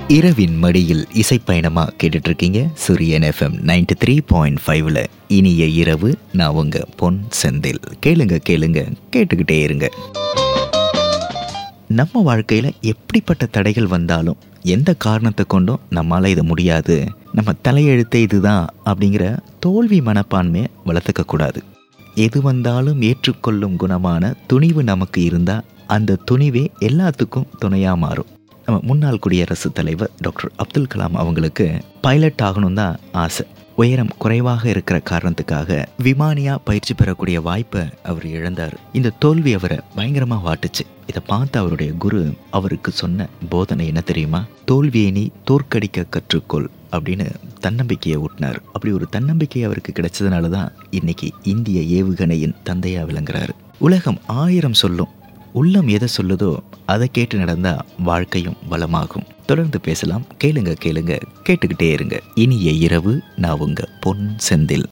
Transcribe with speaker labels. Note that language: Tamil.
Speaker 1: இரவின் மடியில் இசைப்பயணமா கேட்டுட்டு இருக்கீங்க சூரியன் எஃப்எம் நைன்டி த்ரீ பாயிண்ட் ஃபைவ்ல இனிய இரவு நான் உங்க பொன் செந்தில் கேளுங்க கேளுங்க கேட்டுக்கிட்டே இருங்க நம்ம வாழ்க்கையில் எப்படிப்பட்ட தடைகள் வந்தாலும் எந்த காரணத்தை கொண்டும் நம்மளால் இது முடியாது நம்ம தலையெழுத்தே இதுதான் அப்படிங்கிற தோல்வி மனப்பான்மையை வளர்த்துக்க கூடாது எது வந்தாலும் ஏற்றுக்கொள்ளும் குணமான துணிவு நமக்கு இருந்தால் அந்த துணிவே எல்லாத்துக்கும் துணையாக மாறும் நம்ம முன்னாள் குடியரசுத் தலைவர் டாக்டர் அப்துல் கலாம் அவங்களுக்கு பைலட் ஆகணும் தான் ஆசை உயரம் குறைவாக இருக்கிற காரணத்துக்காக விமானியா பயிற்சி பெறக்கூடிய வாய்ப்பை அவர் இழந்தார் இந்த தோல்வி அவரை பயங்கரமா வாட்டுச்சு இதை பார்த்து அவருடைய குரு அவருக்கு சொன்ன போதனை என்ன தெரியுமா தோல்வியை நீ தோற்கடிக்க கற்றுக்கொள் அப்படின்னு தன்னம்பிக்கையை ஊட்டினார் அப்படி ஒரு தன்னம்பிக்கை அவருக்கு கிடைச்சதுனால தான் இன்னைக்கு இந்திய ஏவுகணையின் தந்தையா விளங்குறாரு உலகம் ஆயிரம் சொல்லும் உள்ளம் எதை சொல்லுதோ அதை கேட்டு நடந்தா வாழ்க்கையும் வளமாகும் தொடர்ந்து பேசலாம் கேளுங்க கேளுங்க கேட்டுக்கிட்டே இருங்க இனிய இரவு நான் உங்க பொன் செந்தில்